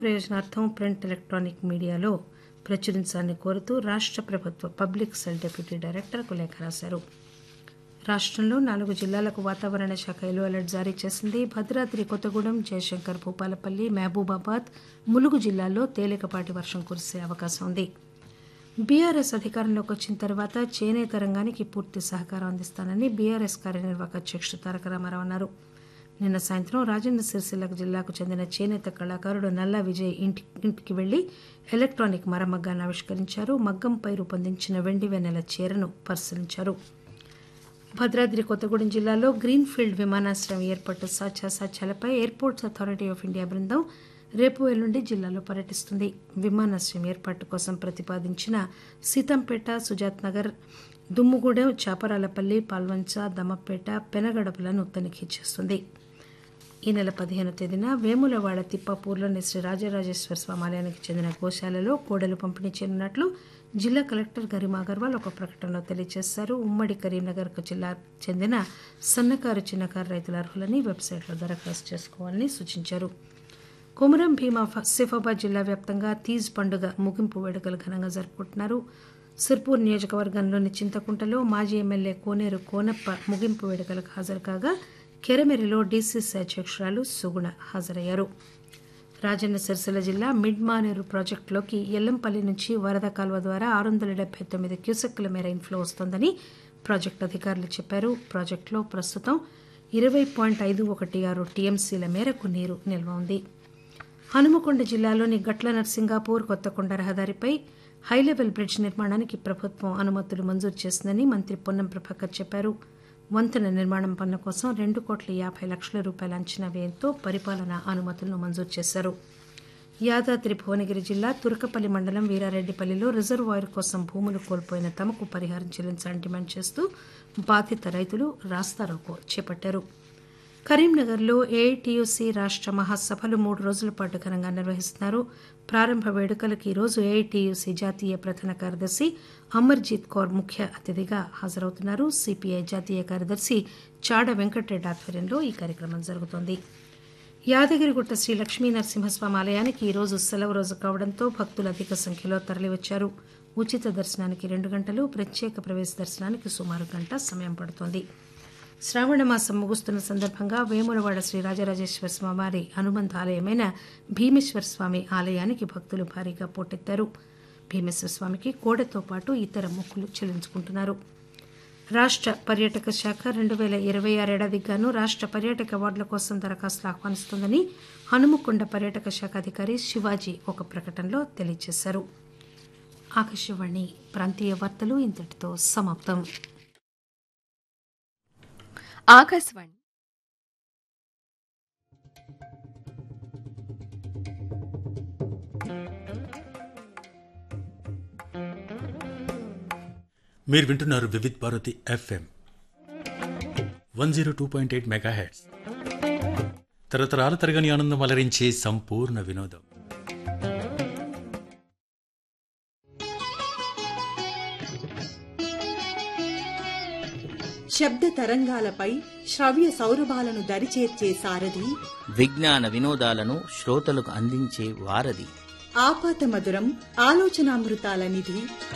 ప్రయోజనార్థం print electronic మీడియాలో ప్రచురించాలని కోరుతూ రాష్ట ప్రభుత్వ పబ్లిక్ సెల్ డిప్యూటీ డైరెక్టర్కు లేఖ రాశారు రాష్టంలో నాలుగు జిల్లాలకు వాతావరణ శాఖ ఎల్లో అలర్ట్ జారీ చేసింది భద్రాద్రి కొత్తగూడెం జయశంకర్ భూపాలపల్లి మహబూబాబాద్ ములుగు జిల్లాల్లో తేలికపాటి వర్షం కురిసే అవకాశం ఉంది బీఆర్ఎస్ అధికారంలోకి వచ్చిన తర్వాత చేనేత రంగానికి పూర్తి సహకారం అందిస్తానని బీఆర్ఎస్ కార్యనిర్వాహక అధ్యక్షుడు తారక రామారావు అన్నారు నిన్న సాయంత్రం రాజన్న సిరిసిల్ల జిల్లాకు చెందిన చేనేత కళాకారుడు నల్లా విజయ్ ఇంటి ఇంటికి వెళ్లి ఎలక్టానిక్ మరమగ్గాన్ని ఆవిష్కరించారు మగ్గంపై రూపొందించిన వెండి వెన్నెల చీరను పరిశీలించారు భద్రాద్రి కొత్తగూడెం జిల్లాలో గ్రీన్ ఫీల్డ్ విమానాశ్రయం ఏర్పాటు సాధ్యాసాధ్యాలపై ఎయిర్పోర్ట్స్ అథారిటీ ఆఫ్ ఇండియా బృందం రేపు ఎల్లుండి జిల్లాలో పర్యటిస్తుంది విమానాశ్రయం ఏర్పాటు కోసం ప్రతిపాదించిన సీతంపేట సుజాత్ నగర్ దుమ్ముగూడెం చాపరాలపల్లి పాల్వంచ దమ్మపేట పెనగడపలను తనిఖీ చేస్తుంది ఈ నెల పదిహేను తేదీన వేములవాడ తిప్పాపూర్లోని శ్రీ రాజరాజేశ్వర స్వామి ఆలయానికి చెందిన గోశాలలో కోడలు పంపిణీ చేయనున్నట్లు జిల్లా కలెక్టర్ గరిమా అగర్వాల్ ఒక ప్రకటనలో తెలియజేశారు ఉమ్మడి కరీంనగర్కు జిల్లా చెందిన సన్నకారు చిన్నకారు రైతుల అర్హులని వెబ్సైట్లో దరఖాస్తు చేసుకోవాలని సూచించారు కొమురం భీం ఆసిఫాబాద్ జిల్లా వ్యాప్తంగా తీజ్ పండుగ ముగింపు వేడుకలు ఘనంగా జరుపుకుంటున్నారు సిర్పూర్ నియోజకవర్గంలోని చింతకుంటలో మాజీ ఎమ్మెల్యే కోనేరు కోనప్ప ముగింపు వేడుకలకు హాజరు కాగా కెరమెరిలో డీసీసీ అధ్యక్షురాలు సుగుణ హాజరయ్యారు రాజన్న సిరిసిల్ల జిల్లా మిడ్ మానేరు ప్రాజెక్టులోకి ఎల్లంపల్లి నుంచి వరద కాలువ ద్వారా ఆరు వందల డెబ్బై తొమ్మిది క్యూసెక్కుల మేర ఇన్ఫ్లో వస్తోందని ప్రాజెక్టు అధికారులు చెప్పారు ప్రాజెక్టులో ప్రస్తుతం ఇరవై పాయింట్ ఐదు ఒకటి ఆరు టీఎంసీల మేరకు నీరు నిల్వ ఉంది హనుమకొండ జిల్లాలోని గట్ల నర్సింగాపూర్ కొత్తకొండ రహదారిపై హైలెవెల్ బ్రిడ్జ్ నిర్మాణానికి ప్రభుత్వం అనుమతులు మంజూరు చేసిందని మంత్రి పొన్నం ప్రభాకర్ చెప్పారు వంతెన నిర్మాణం పనుల కోసం రెండు కోట్ల యాభై లక్షల రూపాయల అంచనా వ్యయంతో పరిపాలనా అనుమతులను మంజూరు చేశారు యాదాద్రి భువనగిరి జిల్లా తురకపల్లి మండలం వీరారెడ్డిపల్లిలో రిజర్వాయర్ కోసం భూములు కోల్పోయిన తమకు పరిహారం చెల్లించాలని డిమాండ్ చేస్తూ బాధిత రైతులు రాస్తారోకో చేపట్టారు కరీంనగర్లో ఏఐటీయూసీ రాష్ట మహాసభలు మూడు రోజుల పాటు ఘనంగా నిర్వహిస్తున్నారు ప్రారంభ వేడుకలకు ఈరోజు ఏఐటీయూసీ జాతీయ ప్రధాన కార్యదర్శి అమర్జీత్ కౌర్ ముఖ్య అతిథిగా హాజరవుతున్నారు సిపిఐ జాతీయ కార్యదర్శి చాడ వెంకటరెడ్డి ఆధ్వర్యంలో ఈ కార్యక్రమం జరుగుతోంది యాదగిరిగుట్ట శ్రీ లక్ష్మీ నరసింహస్వామి ఆలయానికి ఈరోజు సెలవు రోజు కావడంతో భక్తులు అధిక సంఖ్యలో తరలివచ్చారు ఉచిత దర్శనానికి రెండు గంటలు ప్రత్యేక ప్రవేశ దర్శనానికి సుమారు గంట సమయం పడుతోంది శ్రావణ మాసం ముగుస్తున్న సందర్భంగా వేములవాడ శ్రీ రాజరాజేశ్వర స్వామి అనుబంధ ఆలయమైన భీమేశ్వర స్వామి ఆలయానికి భక్తులు భారీగా పోటెత్తారు భీమేశ్వర స్వామికి కోడెతో పాటు ఇతర మొక్కులు చెల్లించుకుంటున్నారు రాష్ట పర్యాటక శాఖ రెండు వేల ఇరవై ఆరేడాదికి గాను రాష్ట పర్యాటక అవార్డుల కోసం దరఖాస్తులు ఆహ్వానిస్తోందని హనుమకొండ పర్యాటక శాఖ అధికారి శివాజీ ఒక ప్రకటనలో తెలియజేశారు ఆకాశవాణి ప్రాంతీయ వార్తలు ఇంతటితో సమాప్తం ఆకాశవాణి మీరు వింటున్నారు Vividh Bharati FM one zero two point eight megahertz తరతరాల తరగని ఆనందం అలరించే సంపూర్ణ వినోదం శబ్ద తరంగాలపై శ్రవ్య సౌరభాలను దరిచేర్చే సారథి విజ్ఞాన వినోదాలను శ్రోతలకు అందించే వారధి ఆపాత మధురం ఆలోచనామృతాల నిధి